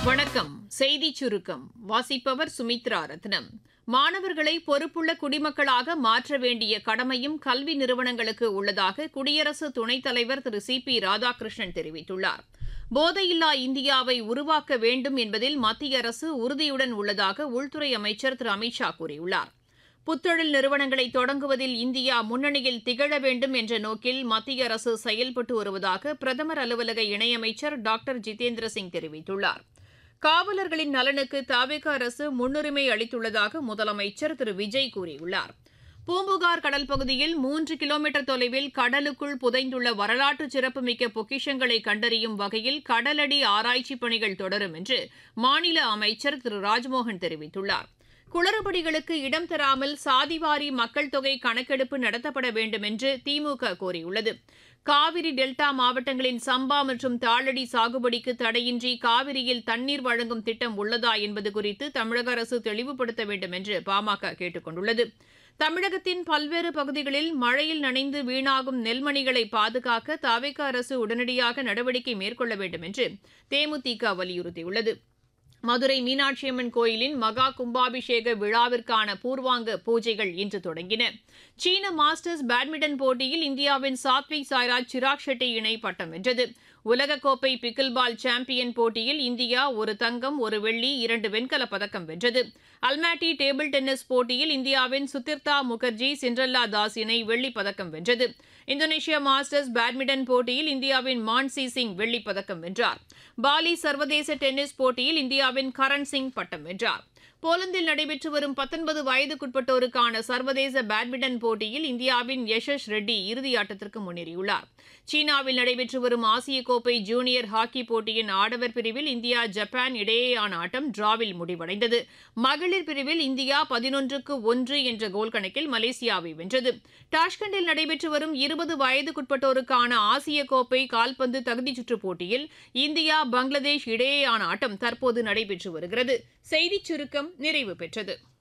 வணக்கம் செய்திச் சுருக்கம் வாசிப்பவர் சுமித்ரா ரத்னம் மாணவர்களை பொறுப்புள்ள குடிமக்களாக மாற்ற வேண்டிய கடமையும் கல்வி நிறுவனங்களுக்கு உள்ளதாக குடியரசு துணைத் தலைவர் திரு சி பி ராதாகிருஷ்ணன் தெரிவித்துள்ளார் போதையில்லா இந்தியாவை உருவாக்க வேண்டும் என்பதில் மத்திய அரசு உறுதியுடன் உள்ளதாக உள்துறை அமைச்சர் திரு அமித் ஷா கூறியுள்ளார் புத்தொழில் நிறுவனங்களை தொடங்குவதில் இந்தியா முன்னணியில் திகழ வேண்டும் என்ற நோக்கில் மத்திய அரசு செயல்பட்டு வருவதாக பிரதமர் அலுவலக இணையமைச்சர் டாக்டர் ஜிதேந்திர சிங் தெரிவித்துள்ளார் காவலர்களின் நலனுக்கு தாவேக அரசு முன்னுரிமை அளித்துள்ளதாக முதலமைச்சர் திரு விஜய் கூறியுள்ளார் பூம்புகார் கடல் பகுதியில் மூன்று கிலோமீட்டர் தொலைவில் கடலுக்குள் புதைந்துள்ள வரலாற்று சிறப்புமிக்க பொக்கிஷங்களை கண்டறியும் வகையில் கடலடி ஆராய்ச்சிப் பணிகள் தொடரும் என்று மாநில அமைச்சர் திரு ராஜ்மோகன் தெரிவித்துள்ளார் குளறுபடிகளுக்கு இடம் தராமல் சாதிவாரி மக்கள் தொகை கணக்கெடுப்பு நடத்தப்பட வேண்டும் என்று திமுக கோரியுள்ளது காவிரி டெல்டா மாவட்டங்களின் சம்பா மற்றும் தாளடி சாகுபடிக்கு தடையின்றி காவிரியில் தண்ணீர் வழங்கும் திட்டம் உள்ளதா என்பது குறித்து தமிழக அரசு தெளிவுபடுத்த வேண்டும் என்று பாமக கேட்டுக் கொண்டுள்ளது தமிழகத்தின் பல்வேறு பகுதிகளில் மழையில் நனைந்து வீணாகும் நெல்மணிகளை பாதுகாக்க தவிக அரசு உடனடியாக நடவடிக்கை மேற்கொள்ள வேண்டும் என்று தேமுதிக வலியுறுத்தியுள்ளது மதுரை மீனாட்சியம்மன் கோயிலின் மகா கும்பாபிஷேக விழாவிற்கான பூர்வாங்க பூஜைகள் இன்று தொடங்கின சீன மாஸ்டர்ஸ் பேட்மிண்டன் போட்டியில் இந்தியாவின் சாத்விக் சாய்ராஜ் சிராக் ஷெட்டி இணை பட்டம் வென்றது உலகக்கோப்பை பிக்கில் பால் சாம்பியன் போட்டியில் இந்தியா ஒரு தங்கம் ஒரு வெள்ளி இரண்டு வெண்கலப் பதக்கம் வென்றது அல்மாட்டி டேபிள் டென்னிஸ் போட்டியில் இந்தியாவின் சுதிர்தா முகர்ஜி சிண்ட்ரல்லா தாஸ் இணை வெள்ளிப் பதக்கம் வென்றது இந்தோனேஷியா மாஸ்டர்ஸ் பேட்மிண்டன் போட்டியில் இந்தியாவின் மான்சி சிங் வெள்ளிப் பதக்கம் வென்றார் பாலி சர்வதேச டென்னிஸ் போட்டியில் இந்தியாவின் கரண் சிங் பட்டம் வென்றார் போலந்தில் நடைபெற்று வரும் பத்தொன்பது வயதுக்குட்பட்டோருக்கான சர்வதேச பேட்மிண்டன் போட்டியில் இந்தியாவின் யஷஸ் ரெட்டி இறுதியாட்டத்திற்கு முன்னேறியுள்ளார் சீனாவில் நடைபெற்று வரும் ஆசிய கோப்பை ஜூனியர் ஹாக்கி போட்டியின் ஆடவர் பிரிவில் இந்தியா ஜப்பான் இடையேயான ஆட்டம் டிராவில் முடிவடைந்தது மகளிர் பிரிவில் இந்தியா பதினொன்றுக்கு ஒன்று என்ற கோல் கணக்கில் மலேசியாவை வென்றது டாஷ்கண்டில் நடைபெற்று வரும் இருபது வயதுக்குட்பட்டோருக்கான ஆசிய கோப்பை கால்பந்து தகுதிச் சுற்றுப் போட்டியில் இந்தியா பங்களாதேஷ் இடையேயான ஆட்டம் தற்போது நடைபெற்று வருகிறது செய்திச் சுருக்கம் நிறைவு பெற்றது